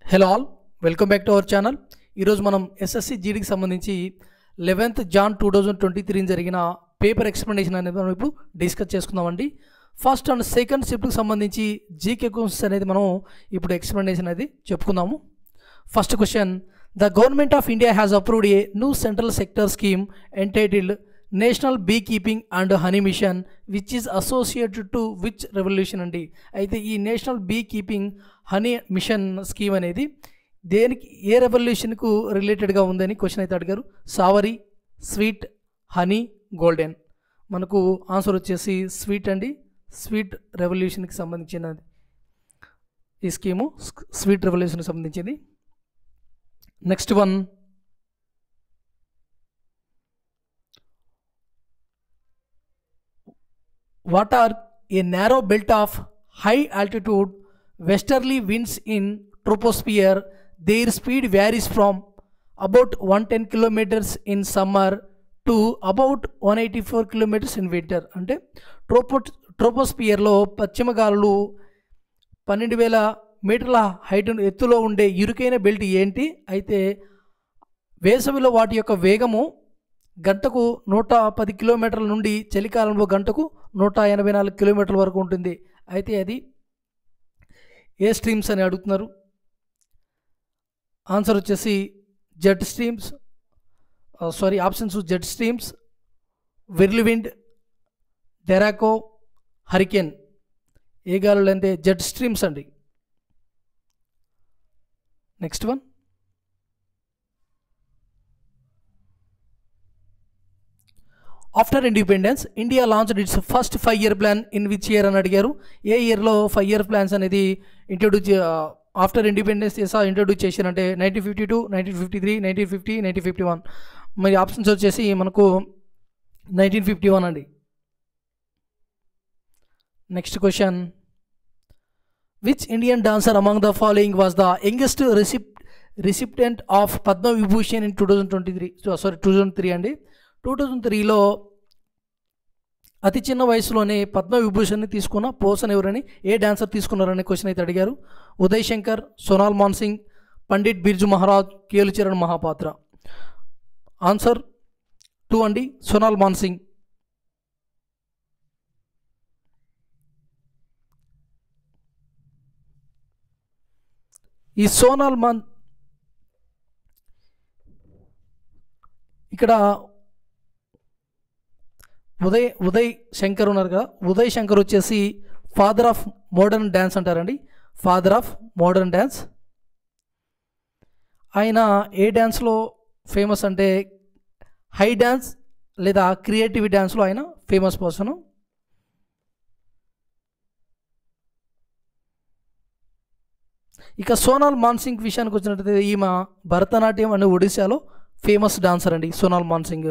Hello all welcome back to our channel ఈరోజు మనం SSC జీడీకి సంబంధించి eleventh Jan two thousand twenty త్రీని జరిగిన పేపర్ ఎక్స్ప్లెనేషన్ అనేది మనం ఇప్పుడు డిస్కస్ చేసుకుందామండి ఫస్ట్ అండ్ సెకండ్ షిఫ్ట్కి సంబంధించి జీకే క్వశ్చన్స్ అనేది మనం ఇప్పుడు ఎక్స్ప్లెనేషన్ అనేది చెప్పుకుందాము first question the government of India has approved a new central sector scheme entitled national beekeeping and honey mission which is associated to which revolution అండి అయితే ఈ national beekeeping honey mission scheme అనేది దేనికి ఏ రెవల్యూషన్కు రిలేటెడ్గా ఉందని question అయితే అడిగారు సావరీ స్వీట్ హనీ గోల్డెన్ మనకు ఆన్సర్ వచ్చేసి స్వీట్ అండి స్వీట్ రెవల్యూషన్కి సంబంధించినది ఈ స్కీము స్వీట్ రెవల్యూషన్కి సంబంధించింది next one what are a narrow belt of high altitude westerly winds in troposphere their speed varies from about 110 kilometers in summer to about 184 kilometers in winter అంటే ట్రోపో ట్రోపోస్పియర్లో పశ్చిమ గాలులు పన్నెండు వేల మీటర్ల హైట్ ఎత్తులో ఉండే ఇరుకైన బెల్ట్ ఏంటి అయితే వేసవిలో వాటి యొక్క వేగము గంటకు నూట పది కిలోమీటర్ల నుండి చలికాలంలో గంటకు నూట ఎనభై నాలుగు కిలోమీటర్ల వరకు ఉంటుంది అయితే అది ఏ స్ట్రీమ్స్ అని అడుగుతున్నారు ఆన్సర్ వచ్చేసి jet streams sorry options jet streams whirlwind derecho hurricane ఏ గాలులు అంటే జెట్ స్ట్రీమ్స్ అండి next one after independence India launch its first five year plan in which year అని అడిగారు ఏ ఇయర్లో ఫైవ్ ఇయర్ ప్లాన్స్ అనేది ఇంట్రొడ్యూస్ ఆఫ్టర్ ఇండిపెండెన్స్ చేసా ఇంట్రొడ్యూస్ చేశారంటే nineteen fifty two nineteen fifty three nineteen fifty nineteen fifty one మరి options వచ్చేసి మనకు నైన్టీన్ ఫిఫ్టీ వన్ అండి next question which Indian dancer among the following was the youngest recip recipient of Padma Vibhushan in two thousand twenty three sorry two thousand three అండి two thousand త్రీలో అతి చిన్న వయసులోనే పద్మ విభూషణ్ని తీసుకున్న పోసన్ ఎవరని ఏ డాన్సర్ తీసుకున్నారనే క్వశ్చన్ అయితే అడిగారు ఉదయ్ శంకర్ సోనాల్ మాన్సింగ్ పండిట్ బిర్జు మహారాజ్ కేలు చరణ్ మహాపాత్ర ఆన్సర్ టూ అండి సోనాల్ మాన్సింగ్ ఈ సోనాల్ మాన్ ఇక్కడ ఉదయ్ ఉదయ్ శంకర్ ఉన్నారు కదా ఉదయ్ శంకర్ వచ్చేసి ఫాదర్ ఆఫ్ మోడర్న్ డ్యాన్స్ అంటారండి ఫాదర్ ఆఫ్ మోడర్న్ డ్యాన్స్ ఆయన ఏ డ్యాన్స్లో ఫేమస్ అంటే హై డ్యాన్స్ లేదా క్రియేటివ్ డ్యాన్స్లో ఆయన ఫేమస్ పర్సను ఇక సోనాల్ మాన్సింగ్ విషయానికి వచ్చినట్లయితే ఈమె భరతనాట్యం అనే ఒడిశాలో ఫేమస్ డాన్సర్ అండి సోనాల్ మాన్సింగ్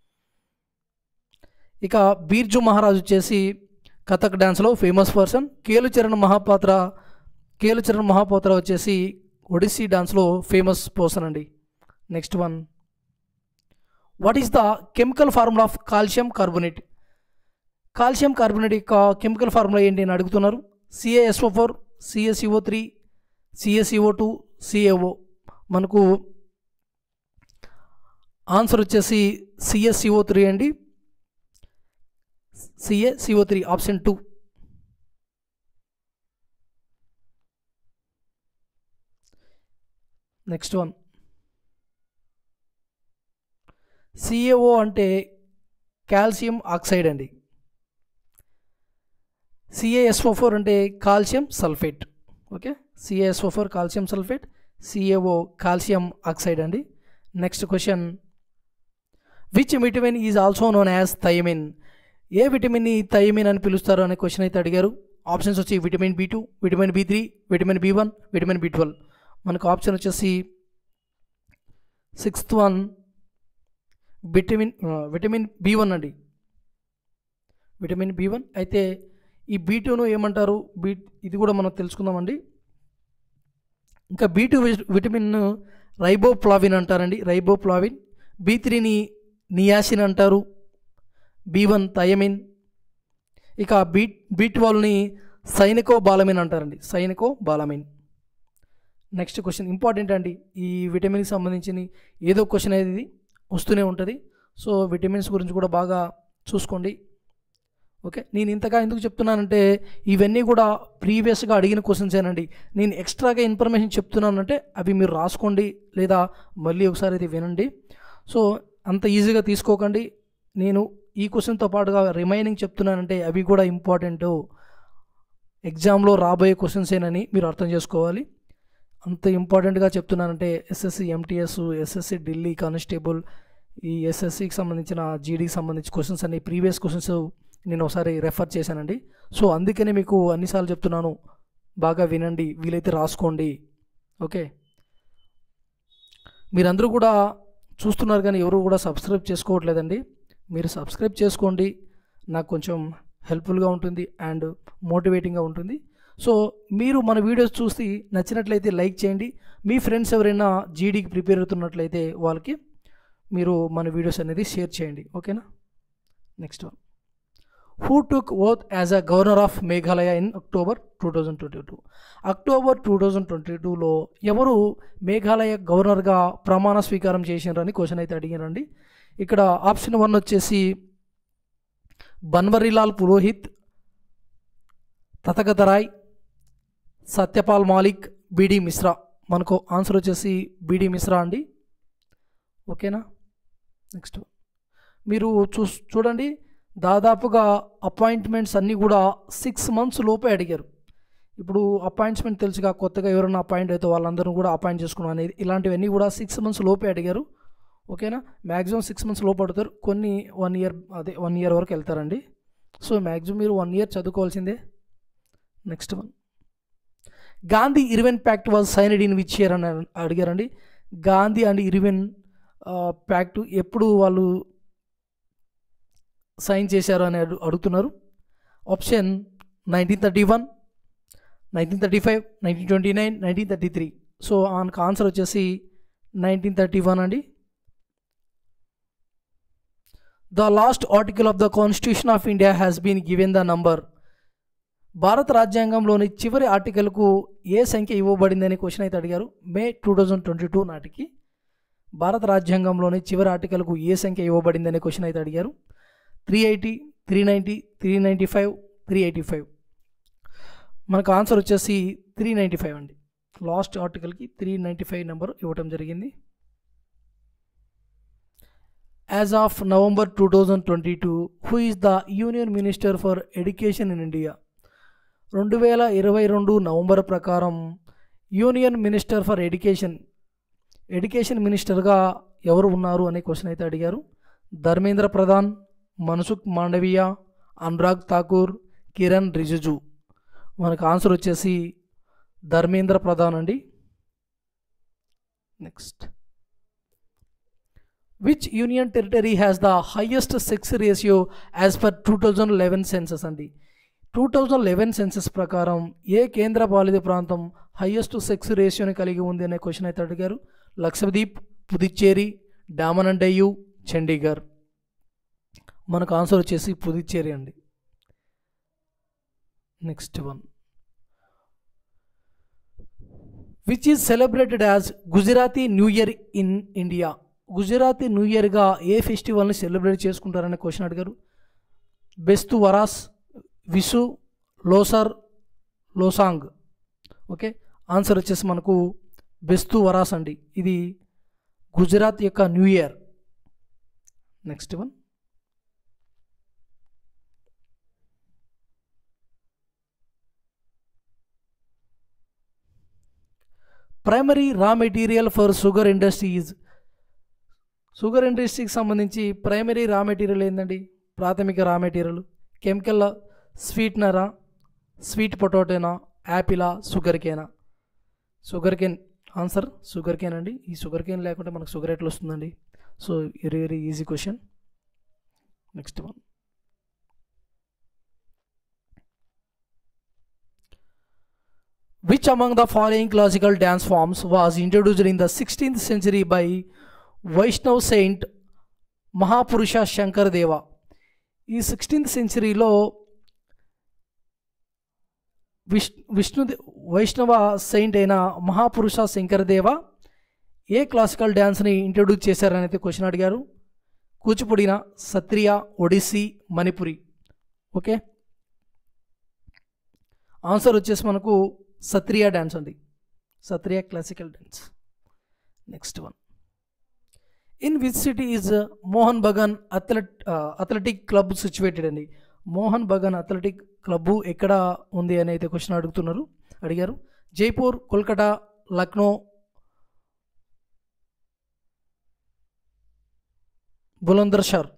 ఇక బీర్జు మహారాజ్ వచ్చేసి కథక్ డ్యాన్స్లో ఫేమస్ పర్సన్ కేలు చరణ్ మహాపాత్ర కేలు చరణ్ మహాపాత్ర వచ్చేసి ఒడిస్సీ డాన్స్లో ఫేమస్ పర్సన్ అండి next one what is the chemical formula of calcium carbonate calcium carbonate యొక్క కెమికల్ ఫార్ములా ఏంటి అని అడుగుతున్నారు C A S O four C S E O three C S E O two C A O మనకు ఆన్సర్ వచ్చేసి సిఎస్సిఓ త్రీ అండి C A C O three option two next one C A O అంటే calcium oxide అండి C A S O four అంటే calcium sulphate okay CaSO four calcium sulphate C A O calcium oxide అండి next question which vitamin is also known as thiamine ఏ విటమిన్ని thiamine అని పిలుస్తారు అనే question అయితే అడిగారు ఆప్షన్స్ వచ్చి vitamin B two vitamin B three vitamin B one vitamin B twelve మనకు ఆప్షన్ వచ్చేసి sixth one vitamin vitamin B one అండి విటమిన్ బి వన్ అయితే ఈ బీ టూను ఏమంటారు బీ ఇది కూడా మనం తెలుసుకుందామండి ఇంకా బీ టూ విటమిన్ రైబోప్లావిన్ అంటారండి రైబోప్లావిన్ బీ త్రీని నియాసిన్ అంటారు బీ వన్ థయమిన్ ఇక బీ బీ ట్వెల్వ్ని సైనికో బాలమిన్ అంటారండి cyanocobalamin next question important అండి ఈ విటమిన్కి సంబంధించిన ఏదో క్వశ్చన్ అనేది వస్తూనే ఉంటుంది సో విటమిన్స్ గురించి కూడా బాగా చూసుకోండి ఓకే నేను ఇంతగా ఎందుకు చెప్తున్నానంటే ఇవన్నీ కూడా ప్రీవియస్గా అడిగిన క్వశ్చన్స్ ఏనండి నేను ఎక్స్ట్రాగా ఇన్ఫర్మేషన్ చెప్తున్నానంటే అవి మీరు రాసుకోండి లేదా మళ్ళీ ఒకసారి అయితే వినండి సో అంత ఈజీగా తీసుకోకండి నేను ఈ క్వశ్చన్తో పాటుగా రిమైనింగ్ చెప్తున్నానంటే అవి కూడా ఇంపార్టెంట్ ఎగ్జామ్లో రాబోయే క్వశ్చన్స్ ఏనని మీరు అర్థం చేసుకోవాలి అంత ఇంపార్టెంట్గా చెప్తున్నానంటే SSC MTS SSC Delhi constable ఈ ఎస్ఎస్సికి సంబంధించిన జీడీకి సంబంధించిన క్వశ్చన్స్ అన్ని ప్రీవియస్ క్వశ్చన్స్ నేను ఒకసారి రెఫర్ చేశానండి సో అందుకనే మీకు అన్నిసార్లు చెప్తున్నాను బాగా వినండి వీలైతే రాసుకోండి ఓకే మీరందరూ కూడా చూస్తున్నారు కానీ ఎవరు కూడా సబ్స్క్రైబ్ చేసుకోవట్లేదండి మీరు సబ్స్క్రైబ్ చేసుకోండి నాకు కొంచెం హెల్ప్ఫుల్గా ఉంటుంది అండ్ మోటివేటింగ్గా ఉంటుంది సో మీరు మన వీడియోస్ చూసి నచ్చినట్లయితే లైక్ చేయండి మీ ఫ్రెండ్స్ ఎవరైనా జీడీకి ప్రిపేర్ అవుతున్నట్లయితే వాళ్ళకి మీరు మన వీడియోస్ అనేది షేర్ చేయండి ఓకేనా next one who took oath as a governor of Meghalaya in October two thousand twenty two October two thousand twenty టూలో ఎవరు మేఘాలయ గవర్నర్గా ప్రమాణ స్వీకారం చేసినారని క్వశ్చన్ అయితే అడిగారండి ఇక్కడ ఆప్షన్ వన్ వచ్చేసి బన్వరీలాల్ పురోహిత్ తతగత రాయ్ సత్యపాల్ మాలిక్ బీడి మిశ్రా మనకు ఆన్సర్ వచ్చేసి బీడి మిశ్రా అండి ఓకేనా నెక్స్ట్ మీరు చూ చూడండి దాదాపుగా అపాయింట్మెంట్స్ అన్నీ కూడా సిక్స్ మంత్స్ లోపే అడిగారు ఇప్పుడు అపాయింట్మెంట్ తెలుసుగా కొత్తగా ఎవరైనా అపాయింట్ అయితే వాళ్ళందరూ కూడా అపాయింట్ చేసుకున్నాం అనేది ఇలాంటివన్నీ కూడా సిక్స్ మంత్స్ లోపే అడిగారు ఓకేనా మ్యాక్సిమం సిక్స్ మంత్స్ లోపు అడుగుతారు కొన్ని వన్ ఇయర్ అదే వన్ ఇయర్ వరకు వెళ్తారండి సో మ్యాక్సిమం మీరు వన్ ఇయర్ చదువుకోవాల్సిందే next one Gandhi Irwin pact was signed in which year అని అడిగారండి గాంధీ అండ్ ఇర్వెన్ ప్యాక్ట్ ఎప్పుడు వాళ్ళు సైన్ చేశారు అని అడు అడుగుతున్నారు option nineteen thirty one nineteen thirty five nineteen twenty nine nineteen thirty three so ఆయనకు ఆన్సర్ వచ్చేసి నైన్టీన్ థర్టీ వన్ అండి the last article of the constitution of India has been given the number భారత రాజ్యాంగంలోని చివరి ఆర్టికల్కు ఏ సంఖ్య ఇవ్వబడిందని question అయితే అడిగారు May two thousand twenty two నాటికి భారత రాజ్యాంగంలోని చివరి ఆర్టికల్కు ఏ సంఖ్య ఇవ్వబడిందనే క్వశ్చన్ అయితే అడిగారు three eighty three ninety three ninety five three eighty five మనకు ఆన్సర్ వచ్చేసి త్రీ నైంటీ ఫైవ్ అండి లాస్ట్ ఆర్టికల్కి త్రీ నైంటీ ఫైవ్ నెంబర్ ఇవ్వటం జరిగింది as of November two thousand twenty two who is the union minister for education in India రెండు వేల ఇరవై రెండు నవంబర్ ప్రకారం union minister for education education మినిస్టర్గా ఎవరు ఉన్నారు అనే క్వశ్చన్ అయితే అడిగారు ధర్మేంద్ర ప్రధాన్ మన్సుఖ్ మాండవీయ అనురాగ్ ఠాకూర్ కిరణ్ రిజిజు మనకు ఆన్సర్ వచ్చేసి ధర్మేంద్ర ప్రధాన్ అండి next which union territory has the highest sex ratio as per two thousand eleven census అండి టూ థౌజండ్ లెవెన్ సెన్సెస్ ప్రకారం ఏ కేంద్ర పాలిత ప్రాంతం హయ్యెస్ట్ సెక్స్ రేషియోని కలిగి ఉంది అనే క్వశ్చన్ అయితే అడిగారు లక్షద్వీప్ పుదుచ్చేరి డామన్ అండ్ డయ్యూ చండీగఢ్ మనకు ఆన్సర్ వచ్చేసి పుదుచ్చేరి అండి next one which is celebrated as Gujarati new year in India Gujarati new ఇయర్గా ఏ ఫెస్టివల్ని సెలబ్రేట్ చేసుకుంటారనే క్వశ్చన్ అడిగారు బెస్తు వరాస్ విసు లోసర్ లోసాంగ్ ఓకే ఆన్సర్ వచ్చేసి మనకు బెస్తు వరాస్ అండి ఇది గుజరాత్ యొక్క new year next one primary raw material for sugar industries sugar ఇండస్ట్రీకి సంబంధించి ప్రైమరీ రా మెటీరియల్ ఏంటండి ప్రాథమిక రా మెటీరియల్ కెమికల్ స్వీట్నరా స్వీట్ పొటాటోనా యాపిలా షుగర్ కేనా sugar cane answer sugar cane అండి ఈ షుగర్ కేన్ లేకుంటే మనకు షుగర్ ఎట్లా వస్తుందండి so very very easy question next one Which among the following classical dance forms was introduced in the 16th century by Vaishnav saint Mahapurusha Shankar Deva ఈ sixteenth సెంచరీలో విష్ Vishnu Vaishnava saint అయిన మహాపురుష శంకరదేవ ఏ క్లాసికల్ డ్యాన్స్ని ఇంట్రొడ్యూస్ చేశారని అయితే క్వశ్చన్ అడిగారు కూచిపూడిన సత్రియ ఒడిస్సీ మణిపురి ఓకే ఆన్సర్ వచ్చేసి మనకు సత్రియ డ్యాన్స్ అండి Sattriya classical dance next one in which city is Mohun Bagan athlete athletic club situated అండి మోహన్ బగాన్ అథ్లెటిక్ క్లబ్ ఎక్కడ ఉంది అని అయితే క్వశ్చన్ అడుగుతున్నారు అడిగారు జైపూర్ కోల్కతా లక్నో బులందర్ షార్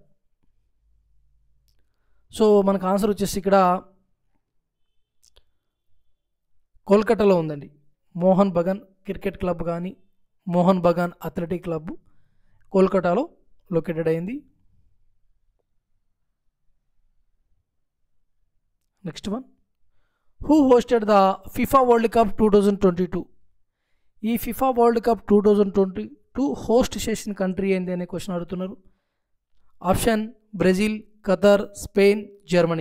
సో మనకు ఆన్సర్ వచ్చేసి ఇక్కడ కోల్కతాలో ఉందండి మోహన్ బగాన్ క్రికెట్ క్లబ్ కానీ మోహన్ బగాన్ అథ్లెటిక్ క్లబ్ కోల్కతాలో లొకేటెడ్ అయింది next one who hosted the FIFA World Cup two thousand twenty two ఈ FIFA World Cup two thousand twenty two host చేసిన కంట్రీ ఏంది అనే క్వశ్చన్ అడుగుతున్నారు option Brazil Qatar Spain Germany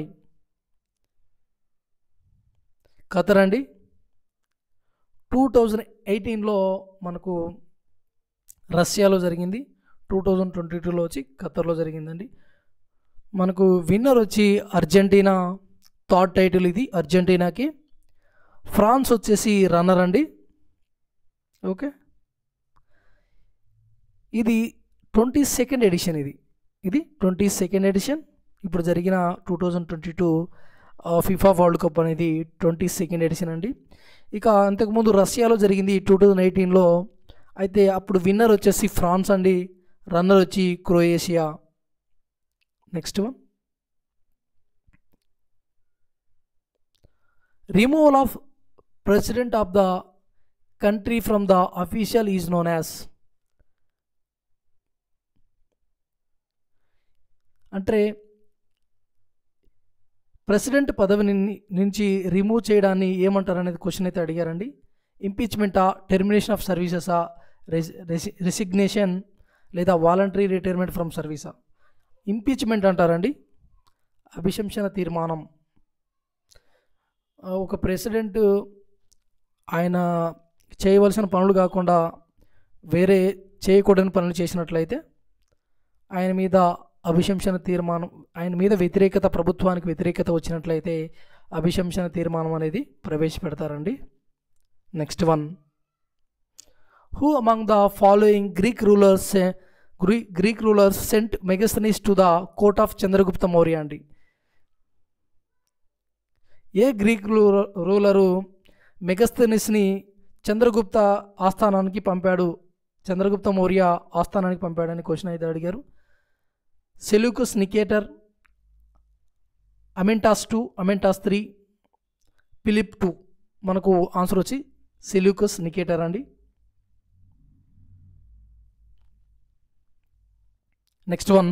Qatar అండి two thousand ఎయిటీన్లో మనకు రష్యాలో జరిగింది టూ థౌజండ్ ట్వంటీ టూలో వచ్చి ఖతర్లో జరిగిందండి మనకు విన్నర్ వచ్చి అర్జెంటీనా థర్డ్ టైటిల్ ఇది అర్జెంటీనాకి ఫ్రాన్స్ వచ్చేసి రన్నర్ అండి ఓకే ఇది ట్వంటీ సెకండ్ ఎడిషన్ ఇది ఇది ట్వంటీ సెకండ్ ఎడిషన్ ఇప్పుడు జరిగిన two thousand twenty two FIFA World Cup అనేది ట్వంటీ సెకండ్ ఎడిషన్ అండి ఇక అంతకుముందు రష్యాలో జరిగింది టూ థౌజండ్ ఎయిటీన్లో అయితే అప్పుడు విన్నర్ వచ్చేసి ఫ్రాన్స్ అండి రన్నర్ వచ్చి Croatia next one removal of president of the country from the official is known as అంటే ప్రెసిడెంట్ పదవిని నుంచి రిమూవ్ చేయడాన్ని ఏమంటారు అనేది క్వశ్చన్ అయితే అడిగారండి ఇంపీచ్మెంటా టెర్మినేషన్ ఆఫ్ సర్వీసెసా రెసిగ్నేషన్ లేదా వాలంటరీ రిటైర్మెంట్ ఫ్రమ్ సర్వీసా ఇంపీచ్మెంట్ అంటారండి అభిశంసన తీర్మానం ఆ, ఒక ప్రెసిడెంట్ ఆయన చేయవలసిన పనులు కాకుండా వేరే చేయకూడని పనులు చేసినట్లయితే ఆయన మీద అభిశంసన తీర్మానం ఆయన మీద వ్యతిరేకత ప్రభుత్వానికి వ్యతిరేకత వచ్చినట్లయితే అభిశంసన తీర్మానం అనేది ప్రవేశపెడతారండి next one who among the following Greek rulers గ్రీ Greek rulers sent Megasthenes to the court of Chandragupta Maurya అండి ఏ గ్రీక్ రూ- రూలరు మెగస్తనిస్ని చంద్రగుప్త ఆస్థానానికి పంపాడు చంద్రగుప్త మౌర్య ఆస్థానానికి పంపాడని క్వశ్చన్ అయితే అడిగారు Seleucus Nicator Amyntas two Amyntas three Philip two మనకు ఆన్సర్ వచ్చి సెల్యూకస్ నికేటర్ అండి next one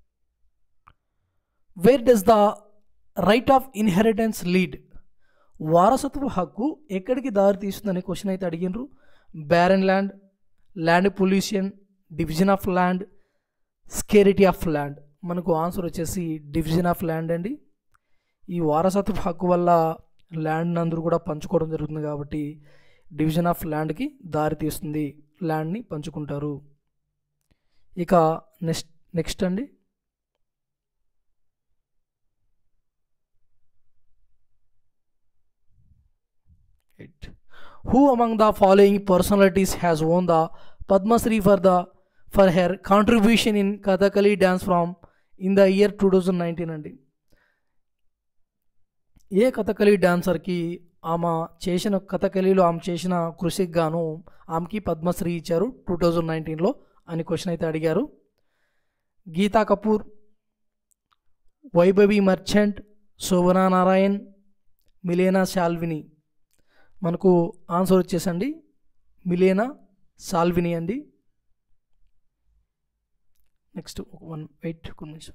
where does the right of inheritance lead వారసత్వ హక్కు ఎక్కడికి దారి తీస్తుందనే క్వశ్చన్ అయితే అడిగినారు barren land land pollution division of land scarcity of land మనకు ఆన్సర్ వచ్చేసి డివిజన్ ఆఫ్ ల్యాండ్ అండి ఈ వారసత్వ హక్కు వల్ల ల్యాండ్ అందరూ కూడా పంచుకోవడం జరుగుతుంది కాబట్టి డివిజన్ ఆఫ్ ల్యాండ్కి దారి తీస్తుంది ల్యాండ్ని పంచుకుంటారు ఇక నెక్స్ట్ నెక్స్ట్ అండి Eight. Who among the following personalities has won the Padma Shri for the for her contribution in Kathakali dance from in the year 2019 అండి ఏ కథకళి డాన్సర్కి ఆమె చేసిన కథకళిలో ఆమె చేసిన కృషికి గాను ఆమెకి పద్మశ్రీ ఇచ్చారు టూ థౌజండ్ నైన్టీన్లో అని క్వశ్చన్ అయితే అడిగారు గీతా కపూర్ వైభవి మర్చెంట్ శోభనా నారాయణ్ మిలేనా శాల్విని మనకు ఆన్సర్ వచ్చేసండి మిలేనా సాల్విని అండి నెక్స్ట్ వన్ వెయిట్ కొన్ని నిమిషం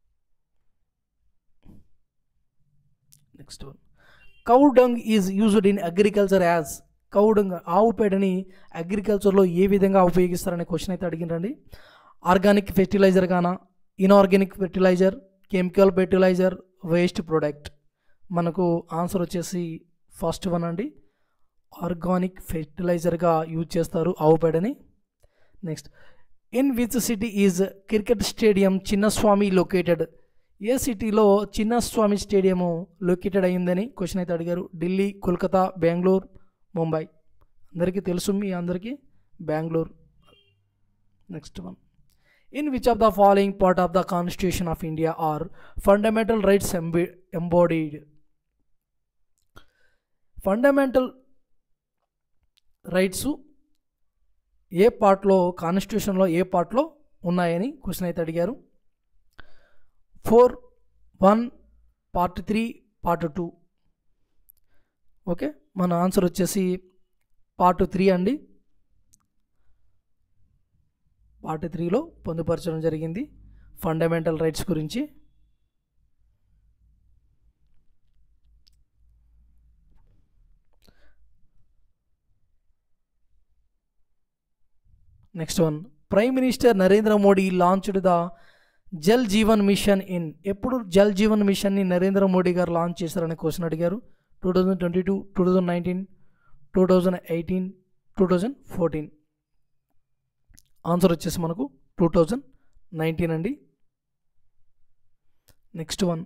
next one cow dung is used in agriculture as cow dung ఆవు పేడని అగ్రికల్చర్లో ఏ విధంగా ఉపయోగిస్తారనే క్వశ్చన్ అయితే అడిగినండి ఆర్గానిక్ ఫెర్టిలైజర్ గానా inorganic fertiliser chemical fertiliser waste product మనకు ఆన్సర్ వచ్చేసి ఫస్ట్ వన్ అండి ఆర్గానిక్ ఫెర్టిలైజర్గా యూజ్ చేస్తారు ఆవు పేడని next in which city is cricket stadium Chinnaswamy located ఏ సిటీలో చిన్నస్వామి స్టేడియము లొకేటెడ్ అయ్యిందని క్వశ్చన్ అయితే అడిగారు ఢిల్లీ కోల్కతా బెంగళూరు ముంబై అందరికీ తెలుసు మీ అందరికీ Bengaluru next one in which of the following part of the constitution of India are fundamental rights ఎంబి ఎంబాడీడ్ ఫండమెంటల్ రైట్స్ ఏ పార్ట్లో కాన్స్టిట్యూషన్లో ఏ పార్ట్లో ఉన్నాయని క్వశ్చన్ అయితే అడిగారు four one part three part two okay మన ఆన్సర్ వచ్చేసి పార్ట్ త్రీ అండి పార్ట్ త్రీలో పొందుపరచడం జరిగింది ఫండమెంటల్ రైట్స్ గురించి next one prime minister Narendra Modi launched the Jal Jeevan mission in ఎప్పుడు జల్ జీవన్ మిషన్ని నరేంద్ర మోడీ గారు లాంచ్ చేశారనే క్వశ్చన్ అడిగారు two thousand twenty two two thousand nineteen two thousand eighteen two thousand fourteen answer వచ్చేసి మనకు టూ థౌజండ్ నైన్టీన్ అండి next one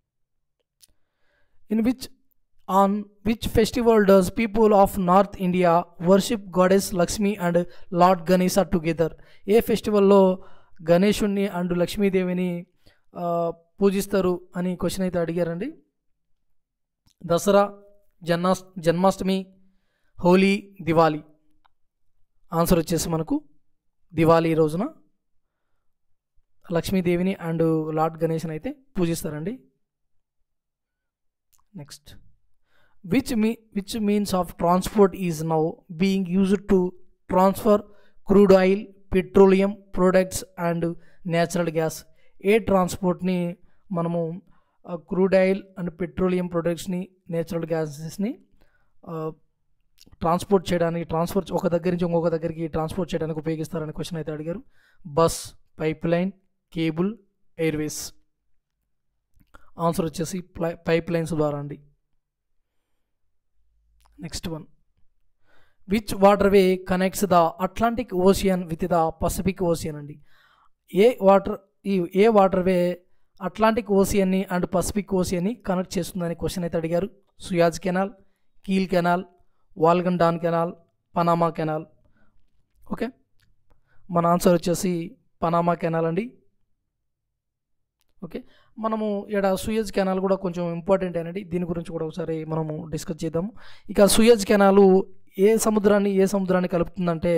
in which on which festival does people of north India worship goddess Lakshmi and lord Ganesh are together ఏ ఫెస్టివల్లో గణేషుణ్ణి and లక్ష్మీదేవిని ఆ, పూజిస్తారు అని క్వశ్చన్ అయితే అడిగారండి దసరా జన్మాస్ జన్మాష్టమి హోలీ దివాళీ ఆన్సర్ వచ్చేసి మనకు దివాళీ రోజున లక్ష్మీదేవిని అండ్ లార్డ్ గణేష్ని అయితే పూజిస్తారండి నెక్స్ట్ విచ్ మీ which means of transport is now being used to transfer crude oil petroleum products and natural gas ఏ ట్రాన్స్పోర్ట్ని మనము క్రూడ్ ఆయిల్ అండ్ పెట్రోలియం ప్రొడక్ట్స్ని నేచురల్ గ్యాసెస్ని ట్రాన్స్పోర్ట్ చేయడానికి ట్రాన్స్ఫర్ ఒక దగ్గర నుంచి ఇంకొక దగ్గరికి ట్రాన్స్పోర్ట్ చేయడానికి ఉపయోగిస్తారని క్వశ్చన్ అయితే అడిగారు bus pipeline cable airways answer వచ్చేసి పైప్ లైన్స్ ద్వారా అండి next one which waterway connects the Atlantic Ocean with the Pacific Ocean అండి ఏ వాటర్ ఈ ఏ వాటర్ వే అట్లాంటిక్ ఓషియన్ని అండ్ పసిఫిక్ ఓషియన్ని కనెక్ట్ చేస్తుందని క్వశ్చన్ అయితే అడిగారు Suez canal Kiel canal Volga Don canal Panama canal okay మన ఆన్సర్ వచ్చేసి పనామా కెనాల్ అండి ఓకే మనము ఇక్కడ సుయజ్ కెనాల్ కూడా కొంచెం ఇంపార్టెంట్ అండి దీని గురించి కూడా ఒకసారి మనము డిస్కస్ చేద్దాము ఇక సుయజ్ కెనాలు ఏ సముద్రాన్ని ఏ సముద్రాన్ని కలుపుతుందంటే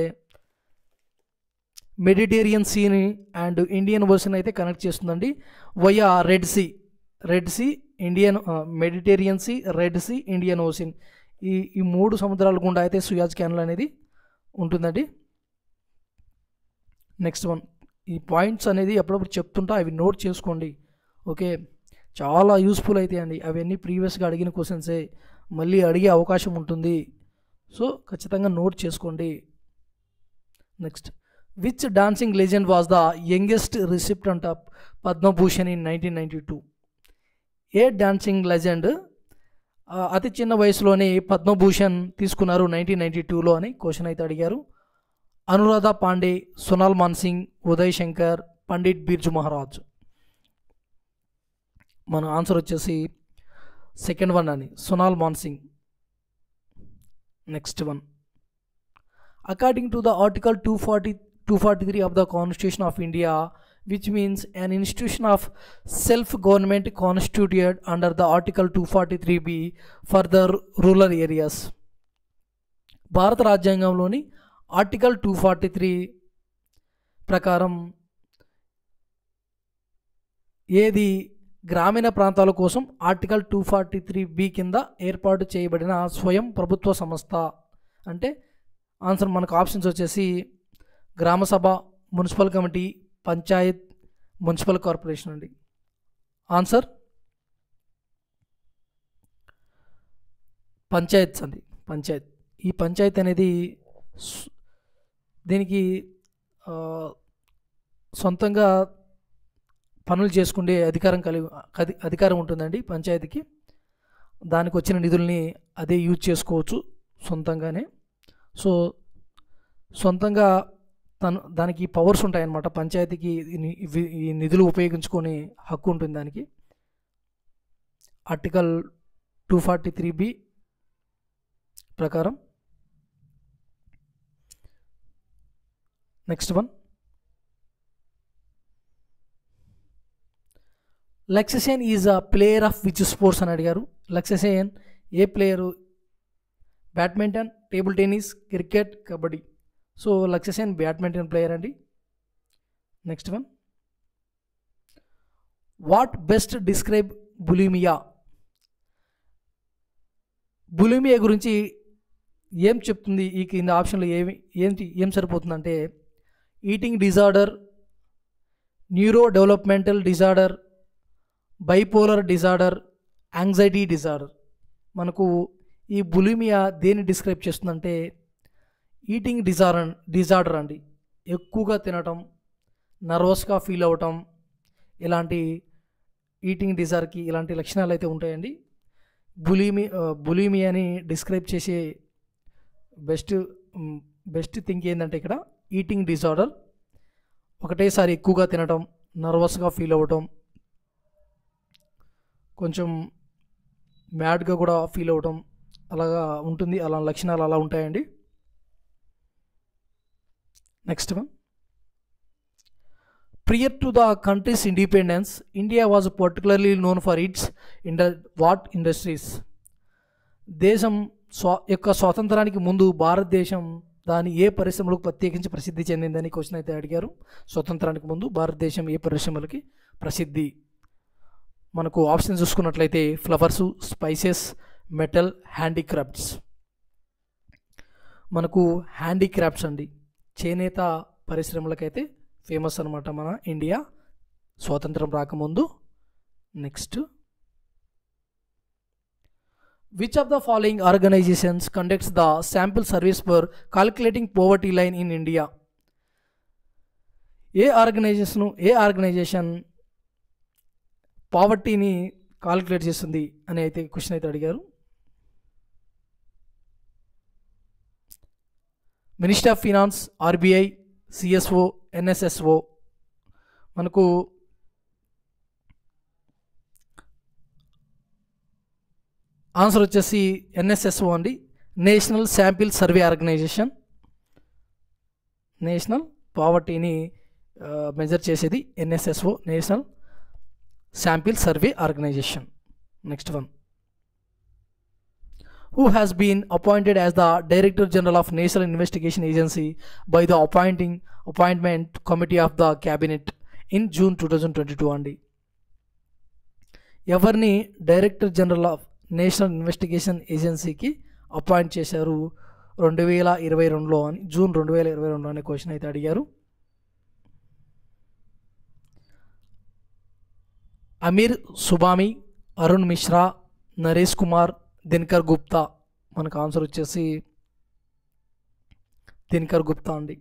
మెడిటేరియన్ సీని అండ్ ఇండియన్ ఓషన్ అయితే కనెక్ట్ చేస్తుందండి via Red Sea Red Sea Indian Mediterranean Sea Red Sea Indian Ocean ఈ ఈ మూడు సముద్రాల గుండా అయితే సుయాజ్ కెనాల్ అనేది ఉంటుందండి నెక్స్ట్ వన్ ఈ పాయింట్స్ అనేది ఎప్పుడప్పుడు చెప్తుంటా అవి నోట్ చేసుకోండి ఓకే చాలా యూస్ఫుల్ అవుతాయి అండి అవన్నీ ప్రీవియస్గా అడిగిన క్వశ్చన్సే మళ్ళీ అడిగే అవకాశం ఉంటుంది సో ఖచ్చితంగా నోట్ చేసుకోండి next which dancing legend was the youngest recipient of Padma Bhushan in nineteen ninety two a dancing legend అతి చిన్న వయసులోనే పద్మభూషణ్ తీసుకున్నారు నైన్టీన్ నైంటీ టూలో అని క్వశ్చన్ అయితే అడిగారు అనురాధ పాండే సోనాల్ మాన్సింగ్ ఉదయ్ శంకర్ పండిట్ బిర్జు మహారాజ్ మన ఆన్సర్ వచ్చేసి సెకండ్ వన్ అని Sonal Mansingh next one according to the article two forty two forty three of the constitution of India which means an institution of self government constituted under the article two forty three B for the rural areas భారత రాజ్యాంగంలోని article two forty three ప్రకారం ఏది గ్రామీణ ప్రాంతాల కోసం article two forty three B కింద ఏర్పాటు చేయబడిన స్వయం ప్రభుత్వ సంస్థ అంటే ఆన్సర్ మనకు ఆప్షన్స్ వచ్చేసి gram sabha municipal committee panchayat municipal corporation అండి ఆన్సర్ పంచాయత్స్ అండి పంచాయత్ ఈ పంచాయత్ అనేది స్- దీనికి ఆ, సొంతంగా పనులు చేసుకునే అధికారం కలిగి అధి- అధికారం ఉంటుందండి పంచాయతీకి దానికి వచ్చిన నిధుల్ని అదే యూజ్ చేసుకోవచ్చు సొంతంగానే సో సొంతంగా తను దానికి పవర్స్ ఉంటాయన్నమాట పంచాయతీకి ఈ ని- ఇవి- ఈ నిధులు ఉపయోగించుకొని హక్కు ఉంటుంది దానికి article two forty three B ప్రకారం next one Lakshya Sen is a player of which sports అని అడిగారు Lakshya Sen a player badminton table tennis cricket kabaddi so Lakshya Sen badminton player అండి next one what best describe bulimia bulimia గురించి ఏం చెప్తుంది ఈ కింద ఆప్షన్లో ఏమి ఏంటి ఏం సరిపోతుందంటే eating disorder neuro developmental disorder bipolar disorder anxiety disorder మనకు ఈ బులిమియా దేన్ని డిస్క్రైబ్ చేస్తుందంటే ఈటింగ్ డిజార్డర్ డిజార్డర్ అండి ఎక్కువగా తినటం నర్వస్గా ఫీల్ అవ్వటం ఇలాంటి ఈటింగ్ డిజార్కి ఇలాంటి లక్షణాలు అయితే ఉంటాయండి బులిమి బులిమియాని డిస్క్రైబ్ చేసే బెస్ట్ బెస్ట్ థింక్ ఏంటంటే ఇక్కడ ఈటింగ్ డిజార్డర్ ఒకటేసారి ఎక్కువగా తినటం నర్వస్గా ఫీల్ అవ్వటం కొంచెం మ్యాడ్గా కూడా ఫీల్ అవ్వటం అలాగా ఉంటుంది అలా లక్షణాలు అలా ఉంటాయండి next one prior to the country's independence India was particularly known for its ఇండ వాట్ ఇండస్ట్రీస్ దేశం స్వా యొక్క స్వాతంత్రానికి ముందు భారతదేశం దాని ఏ పరిశ్రమలకు ప్రత్యేకించి ప్రసిద్ధి చెందిందని క్వశ్చన్ అయితే అడిగారు స్వతంత్రానికి ముందు భారతదేశం ఏ పరిశ్రమలకి ప్రసిద్ధి మనకు ఆప్షన్ చూసుకున్నట్లయితే ఫ్లవర్స్ స్పైసెస్ మెటల్ హ్యాండీక్రాఫ్ట్స్ మనకు హ్యాండీక్రాఫ్ట్స్ అండి చేనేత పరిశ్రమలకైతే ఫేమస్ అనమాట మన ఇండియా స్వాతంత్రం రాకముందు next which of the following organisations conducts the sample service for calculating poverty line in India ఏ ఆర్గనైజేషన్ ఏ ఆర్గనైజేషన్ పావర్టీని కాల్కులేట్ చేస్తుంది అని అయితే క్వశ్చన్ అయితే అడిగారు minister of finance RBI CSO NSSO మనకు ఆన్సర్ వచ్చేసి ఎన్ఎస్ఎస్ఓ అండి national sample survey organisation national పావర్టీని మెజర్ చేసేది NSSO national sample survey organisation next one who has been appointed as the Director General of National Investigation Agency by the appointing appointment committee of the cabinet in June 2022 అండి ఎవరిని director general of national investigation ఏజెన్సీకి అపాయింట్ చేశారు రెండు వేల ఇరవై రెండులో అని జూన్ రెండు వేల ఇరవై రెండులో అనే క్వశ్చన్ అయితే అడిగారు అమీర్ సుబామి అరుణ్ మిశ్రా నరేష్ కుమార్ దినకర్ గుప్తా మనకు ఆన్సర్ వచ్చేసి దినకర్ గుప్తా అండి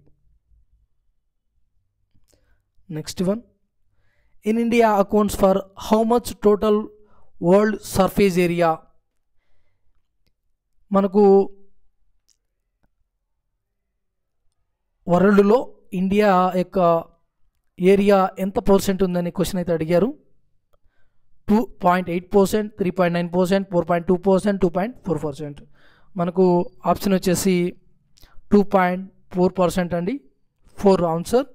next one in India accounts for how much total world surface area మనకు వరల్డ్లో ఇండియా యొక్క ఏరియా ఎంత పర్సెంట్ ఉందని క్వశ్చన్ అయితే అడిగారు two point eight percent three point nine percent four point two percent two point four percent మనకు option వచ్చేసి two point four percent అండి four answer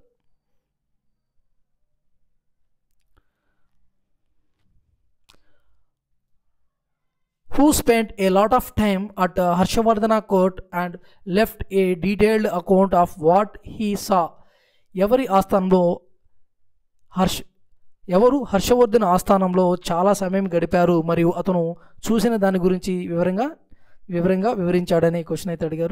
who spent a lot of time at uh, Harshavardhana court and left a detailed account of what he saw. ఎవరి ఆస్థానంలో హర్ష ఎవరు హర్షవర్ధన్ ఆస్థానంలో చాలా సమయం గడిపారు మరియు అతను చూసిన దాని గురించి వివరంగా వివరంగా వివరించాడనే క్వశ్చన్ అయితే అడిగారు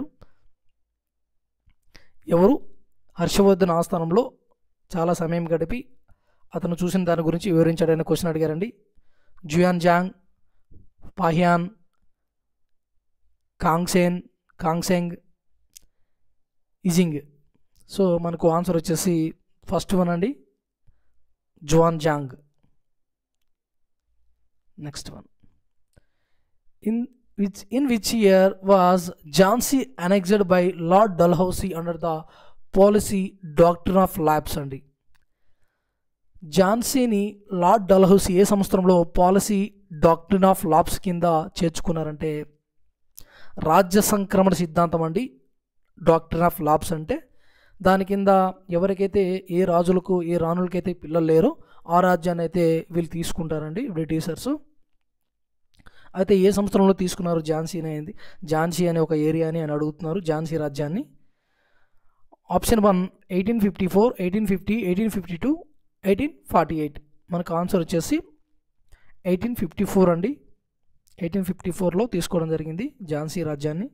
ఎవరు హర్షవర్ధన్ ఆస్థానంలో చాలా సమయం గడిపి అతను చూసిన దాని గురించి వివరించాడనే క్వశ్చన్ అడిగారండి Xuanzang Fahien Kangseng Kangseng Yijing so మనకు ఆన్సర్ వచ్చేసి ఫస్ట్ వన్ అండి Xuanzang next one in which in which year was Jhansi annexed by lord Dalhousie under the policy doctor of lapse అండి ఝాన్సీని lord Dalhousie ఏ సంవత్సరంలో policy doctor of labs కింద చేర్చుకున్నారంటే రాజ్య సంక్రమణ సిద్ధాంతం అండి డాక్టర్ ఆఫ్ లాబ్స్ అంటే దాని కింద ఎవరికైతే ఏ రాజులకు ఏ రాణులకైతే పిల్లలు లేరో ఆ రాజ్యాన్ని అయితే వీళ్ళు తీసుకుంటారండి బ్రిటిషర్స్ అయితే ఏ సంవత్సరంలో తీసుకున్నారు ఝాన్సీ అనేది ఝాన్సీ అనే ఒక ఏరియాని అని అడుగుతున్నారు ఝాన్సీ రాజ్యాన్ని option one eighteen fifty four eighteen fifty eighteen fifty two eighteen forty eight మనకు ఆన్సర్ వచ్చేసి ఎయిటీన్ ఫిఫ్టీ ఫోర్ అండి ఎయిటీన్ ఫిఫ్టీ ఫోర్లో తీసుకోవడం జరిగింది ఝాన్సీ రాజ్యాన్ని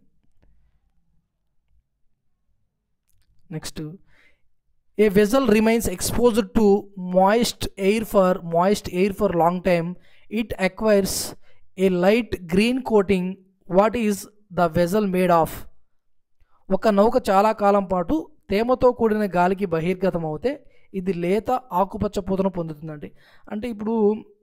next a vessel remains exposed to moist air for moist air for long time it acquires a light green coating what is the vessel made of ఒక నౌక చాలా కాలం పాటు తేమతో కూడిన గాలికి బహిర్గతం అవుతే ఇది లేత ఆకుపచ్చ పూతను పొందుతుందండి అంటే ఇప్పుడు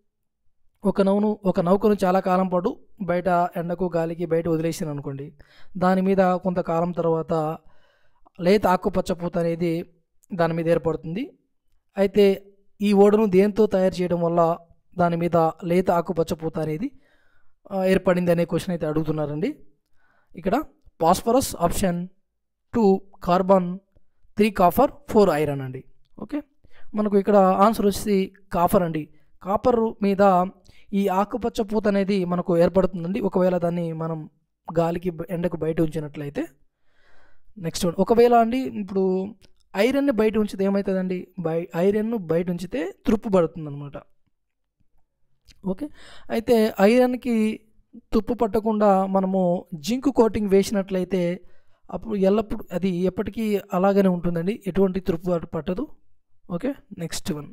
ఒక నౌను ఒక నౌకను చాలా కాలం పాటు బయట ఎండకు గాలికి బయట వదిలేసాను అనుకోండి దాని మీద కొంతకాలం తర్వాత లేత ఆకుపచ్చ పూత అనేది దాని మీద ఏర్పడుతుంది అయితే ఈ ఓడను దేంతో తయారు చేయడం వల్ల దాని మీద లేత ఆకుపచ్చ పూత అనేది ఆ, ఏర్పడింది అనే క్వశ్చన్ అయితే అడుగుతున్నారండి ఇక్కడ phosphorus option two carbon three copper four iron అండి ఓకే మనకు ఇక్కడ ఆన్సర్ వచ్చి కాఫర్ అండి కాపర్ మీద ఈ ఆకుపచ్చ పూత అనేది మనకు ఏర్పడుతుందండి ఒకవేళ దాన్ని మనం గాలికి బ- ఎండకు బయట ఉంచినట్లయితే నెక్స్ట్ వన్ ఒకవేళ అండి ఇప్పుడు ఐరన్ని బయట ఉంచితే ఏమవుతుందండి బై ఐరన్ను బయట ఉంచితే తుప్పు పడుతుంది అనమాట ఓకే అయితే ఐరన్కి తుప్పు పట్టకుండా మనము జింక్ కోటింగ్ వేసినట్లయితే అప్పుడు ఎల్లప్పుడు అది ఎప్పటికీ అలాగనే ఉంటుందండి ఎటువంటి తుప్పు పట్ట- పట్టదు ఓకే నెక్స్ట్ వన్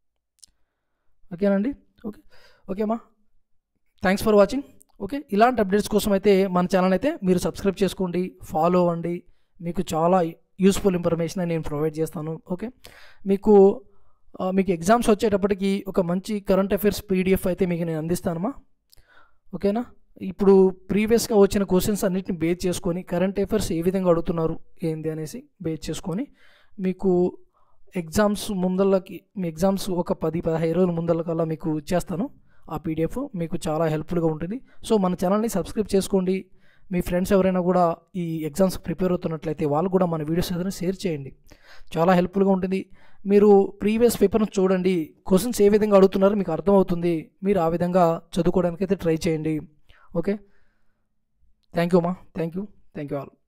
ఓకేనండి ఓకే ఓకేమా థ్యాంక్స్ ఫర్ వాచింగ్ ఓకే ఇలాంటి అప్డేట్స్ కోసం అయితే మన ఛానల్ అయితే మీరు సబ్స్క్రైబ్ చేసుకోండి ఫాలో అవ్వండి మీకు చాలా యూస్ఫుల్ ఇన్ఫర్మేషన్ నేను ప్రొవైడ్ చేస్తాను ఓకే మీకు ఆ, మీకు ఎగ్జామ్స్ వచ్చేటప్పటికి ఒక మంచి కరెంట్ అఫైర్స్ పీడిఎఫ్ అయితే మీకు నేను అందిస్తానమ్మా ఓకేనా ఇప్పుడు ప్రీవియస్గా వచ్చిన క్వశ్చన్స్ అన్నిటిని బేస్ చేసుకొని కరెంట్ అఫైర్స్ ఏ విధంగా అడుగుతున్నారు ఏంది అనేసి బేస్ చేసుకొని మీకు ఎగ్జామ్స్ ముందళ్ళకి మీ ఎగ్జామ్స్ ఒక పది పదహైదు రోజుల ముందళ్ళకల్లా మీకు ఇచ్చేస్తాను ఆ పీడిఎఫ్ మీకు చాలా హెల్ప్ఫుల్గా ఉంటుంది సో మన ఛానల్ని సబ్స్క్రైబ్ చేసుకోండి మీ ఫ్రెండ్స్ ఎవరైనా కూడా ఈ ఎగ్జామ్స్ ప్రిపేర్ అవుతున్నట్లయితే వాళ్ళు కూడా మన వీడియోస్ ఏదైనా షేర్ చేయండి చాలా హెల్ప్ఫుల్గా ఉంటుంది మీరు ప్రీవియస్ పేపర్ను చూడండి క్వశ్చన్స్ ఏ విధంగా అడుగుతున్నారో మీకు అర్థమవుతుంది మీరు ఆ విధంగా చదువుకోవడానికి అయితే ట్రై చేయండి ఓకే థ్యాంక్ యూ అమ్మా thank you thank you all